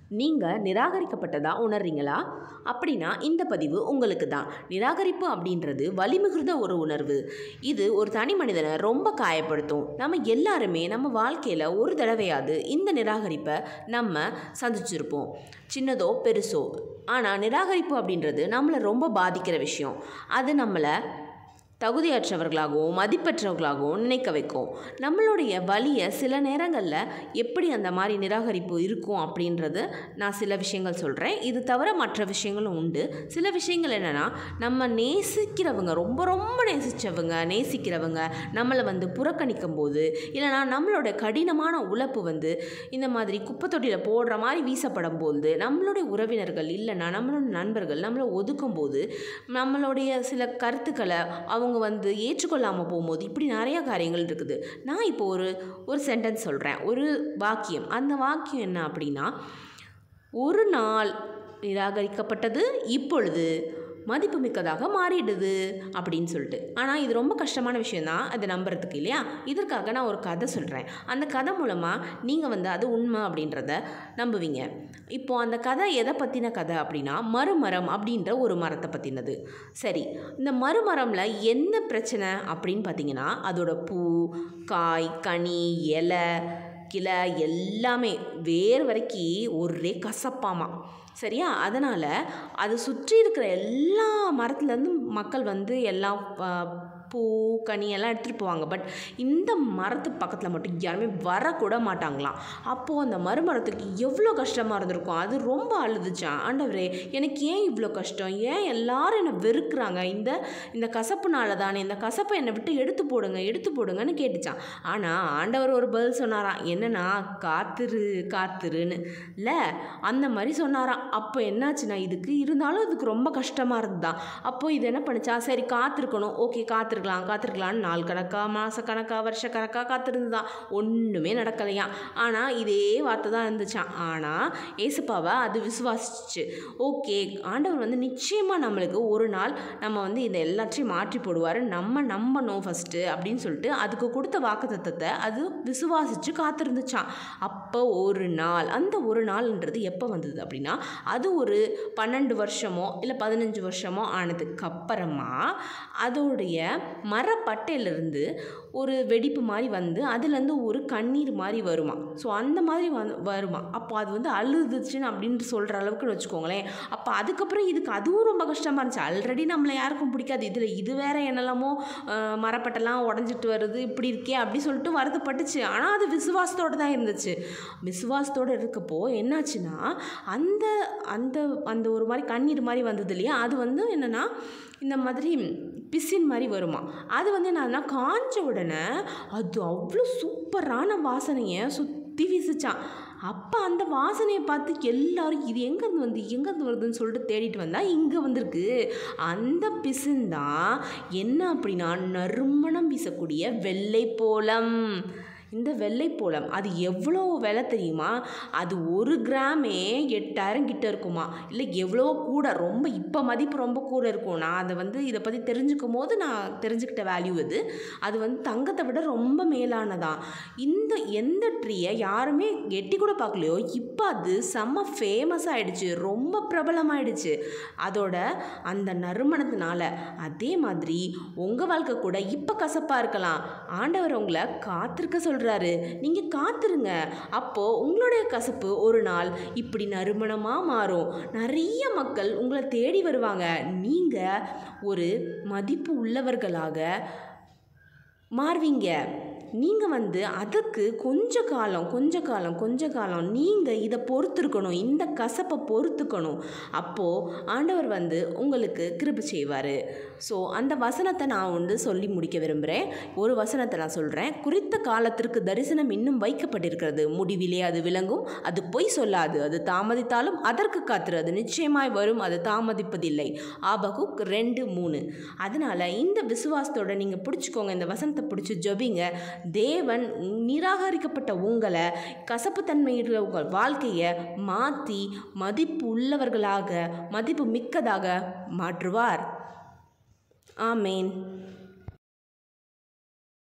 நீங்கள் நிராகரிக்கப்பட்டதா உணர்றீங்களா அப்படின்னா இந்த பதிவு உங்களுக்கு தான் நிராகரிப்பு அப்படின்றது வலிமிகுந்த ஒரு உணர்வு இது ஒரு தனி மனிதனை ரொம்ப காயப்படுத்தும் நம்ம எல்லாருமே நம்ம வாழ்க்கையில் ஒரு தடவையாவது இந்த நிராகரிப்பை நம்ம சந்திச்சிருப்போம் சின்னதோ பெருசோ ஆனால் நிராகரிப்பு அப்படின்றது நம்மளை ரொம்ப பாதிக்கிற விஷயம் அது நம்மளை தகுதியற்றவர்களாகவும் மதிப்பற்றவர்களாகவும் நினைக்க வைக்கும் நம்மளுடைய வலியை சில நேரங்களில் எப்படி அந்த மாதிரி நிராகரிப்பு இருக்கும் அப்படின்றது நான் சில விஷயங்கள் சொல்கிறேன் இது தவிர மற்ற விஷயங்களும் உண்டு சில விஷயங்கள் என்னென்னா நம்ம நேசிக்கிறவங்க ரொம்ப ரொம்ப நேசித்தவங்க நேசிக்கிறவங்க நம்மளை வந்து புறக்கணிக்கும் போது இல்லைனா நம்மளோட கடினமான உழைப்பு வந்து இந்த மாதிரி குப்பை தொட்டியில் போடுற மாதிரி வீசப்படும் போது நம்மளுடைய உறவினர்கள் இல்லைன்னா நம்மளோட நண்பர்கள் நம்மளை ஒதுக்கும் போது நம்மளுடைய சில கருத்துக்களை அவங்க வந்து ஏற்றுக்கொள்ளாமல் போகும்போது இப்படி நிறைய காரியங்கள் இருக்குது நான் இப்போ ஒரு ஒரு சென்டென்ஸ் சொல்கிறேன் ஒரு வாக்கியம் அந்த வாக்கியம் என்ன அப்படின்னா ஒரு நாள் நிராகரிக்கப்பட்டது இப்பொழுது மதிப்புமிக்கதாக மாறிடுது அப்படின்னு சொல்லிட்டு ஆனால் இது ரொம்ப கஷ்டமான விஷயந்தான் அதை நம்புறதுக்கு இல்லையா இதற்காக நான் ஒரு கதை சொல்கிறேன் அந்த கதை மூலமாக நீங்கள் வந்து அது உண்மை அப்படின்றத நம்புவீங்க இப்போது அந்த கதை எதை பற்றின கதை அப்படின்னா மறுமரம் அப்படின்ற ஒரு மரத்தை பற்றினது சரி இந்த மறுமரமில் என்ன பிரச்சனை அப்படின்னு பார்த்தீங்கன்னா அதோட பூ காய் கனி இலை கிளை எல்லாமே வேர் வரைக்கும் ஒரே கசப்பாமா சரியா அதனால் அது சுற்றி இருக்கிற எல்லா மரத்துலேருந்து மக்கள் வந்து எல்லாம் பூ கனி எல்லாம் எடுத்துகிட்டு போவாங்க பட் இந்த மரத்து பக்கத்தில் மட்டும் யாருமே வரக்கூட மாட்டாங்களாம் அப்போது அந்த மறுமரத்துக்கு எவ்வளோ கஷ்டமாக இருந்திருக்கும் அது ரொம்ப அழுதுச்சான் ஆண்டவரே எனக்கு ஏன் இவ்வளோ கஷ்டம் ஏன் எல்லாரும் என்னை வெறுக்கிறாங்க இந்த இந்த கசப்புனால தானே இந்த கசப்பை என்னை விட்டு எடுத்து போடுங்க எடுத்து போடுங்கன்னு கேட்டுச்சான் ஆனால் ஆண்டவர் ஒரு பதில் சொன்னாராம் என்னன்னா காத்துரு காத்துருன்னு இல்லை அந்த மாதிரி சொன்னாராம் அப்போ என்னாச்சுன்னா இதுக்கு இருந்தாலும் இதுக்கு ரொம்ப கஷ்டமாக இருந்துதான் அப்போது இது என்ன பண்ணுச்சா சரி காத்திருக்கணும் ஓகே காத்திருக்கலாம் காத்திருக்கலாம்னு நாள் கணக்கா மாத கணக்கா வருஷ கணக்காக காத்திருந்துதான் ஒன்றுமே நடக்கலையாம் ஆனால் இதே வார்த்தை தான் இருந்துச்சான் ஆனால் ஏசப்பாவை அது விசுவாசிச்சு ஓகே ஆண்டவர் வந்து நிச்சயமாக நம்மளுக்கு ஒரு நாள் நம்ம வந்து இதை எல்லாத்தையும் மாற்றி போடுவார் நம்ம நம்பணும் ஃபஸ்ட்டு அப்படின்னு சொல்லிட்டு அதுக்கு கொடுத்த வாக்குத்தத்தத்தை அது விசுவாசித்து காத்திருந்துச்சான் அப்போ ஒரு நாள் அந்த ஒரு நாள்ன்றது எப்போ வந்தது அப்படின்னா அது ஒரு பன்னெண்டு வருஷமோ இல்லை பதினஞ்சு வருஷமோ ஆனதுக்கு அப்புறமா அதோடைய மரப்பட்டையிலேருந்து ஒரு வெடிப்பு மாதிரி வந்து அதுலேருந்து ஒரு கண்ணீர் மாதிரி வருமா ஸோ அந்த மாதிரி வந்து வருமா அப்போ அது வந்து அழுதுச்சுன்னு அப்படின்ட்டு சொல்கிற அளவுக்கு வச்சுக்கோங்களேன் அப்போ அதுக்கப்புறம் இதுக்கு அதுவும் ரொம்ப கஷ்டமாக இருந்துச்சு ஆல்ரெடி நம்மளை யாருக்கும் பிடிக்காது இதில் இது வேற என்னெல்லாமோ மரப்பட்டெல்லாம் உடஞ்சிட்டு வருது இப்படி இருக்கே அப்படி சொல்லிட்டு வருத்தப்பட்டுச்சு ஆனால் அது விசுவாசத்தோடு தான் இருந்துச்சு விசுவாசத்தோடு இருக்கப்போ என்னாச்சுன்னா அந்த அந்த அந்த ஒரு மாதிரி கண்ணீர் மாதிரி வந்தது இல்லையா அது வந்து என்னென்னா இந்த மாதிரி பிசின் மாதிரி வருமா அது வந்து என்னன்னா காஞ்ச உடனே அது அவ்வளோ சூப்பரான வாசனையை சுற்றி வீசிச்சான் அப்போ அந்த வாசனையை பார்த்து எல்லாரும் இது எங்கேருந்து வந்து எங்கேருந்து வருதுன்னு சொல்லிட்டு தேடிட்டு வந்தால் இங்கே வந்திருக்கு அந்த பிசின் தான் என்ன அப்படின்னா நறுமணம் வீசக்கூடிய வெள்ளை போலம் இந்த வெள்ளைப்போளம் அது எவ்வளோ விலை தெரியுமா அது ஒரு கிராமே எட்டாயிரம் கிட்ட இருக்குமா இல்லை எவ்வளோ கூட ரொம்ப இப்போ மதிப்பு ரொம்ப கூட இருக்கும் நான் அதை வந்து இதை பற்றி தெரிஞ்சுக்கும் போது நான் தெரிஞ்சுக்கிட்ட வேல்யூ இது அது வந்து தங்கத்தை விட ரொம்ப மேலானதான் இந்த எந்த ட்ரீயை யாருமே எட்டி கூட பார்க்கலையோ இப்போ அது செம்ம ஃபேமஸ் ஆகிடுச்சு ரொம்ப பிரபலமாயிடுச்சு அதோட அந்த நறுமணத்தினால அதே மாதிரி உங்கள் வாழ்க்கை கூட இப்போ கசப்பாக இருக்கலாம் ஆண்டவர் உங்களை காத்திருக்க சொல் சொல்கிறாரு நீங்கள் காத்துருங்க அப்போது உங்களுடைய கசப்பு ஒரு நாள் இப்படி நறுமணமாக மாறும் நிறைய மக்கள் உங்களை தேடி வருவாங்க நீங்கள் ஒரு மதிப்பு உள்ளவர்களாக மாறுவீங்க நீங்கள் வந்து அதுக்கு கொஞ்ச காலம் கொஞ்ச காலம் கொஞ்ச காலம் நீங்கள் இதை பொறுத்துருக்கணும் இந்த கசப்பை பொறுத்துக்கணும் அப்போது ஆண்டவர் வந்து உங்களுக்கு கிருபை செய்வார் ஸோ அந்த வசனத்தை நான் வந்து சொல்லி முடிக்க விரும்புகிறேன் ஒரு வசனத்தை நான் சொல்கிறேன் குறித்த காலத்திற்கு தரிசனம் இன்னும் வைக்கப்பட்டிருக்கிறது முடிவிலே அது விளங்கும் அது பொய் சொல்லாது அது தாமதித்தாலும் அதற்கு காத்திரு அது நிச்சயமாய் வரும் அது தாமதிப்பதில்லை ஆபகுக் ரெண்டு மூணு அதனால் இந்த விசுவாசத்தோட நீங்கள் பிடிச்சிக்கோங்க இந்த வசனத்தை பிடிச்சி ஜபிங்க தேவன் நிராகரிக்கப்பட்ட உங்களை கசப்புத்தன்மையுள்ள உங்கள் வாழ்க்கையை மாற்றி மதிப்பு உள்ளவர்களாக மதிப்பு மிக்கதாக மாற்றுவார் ஆமேன்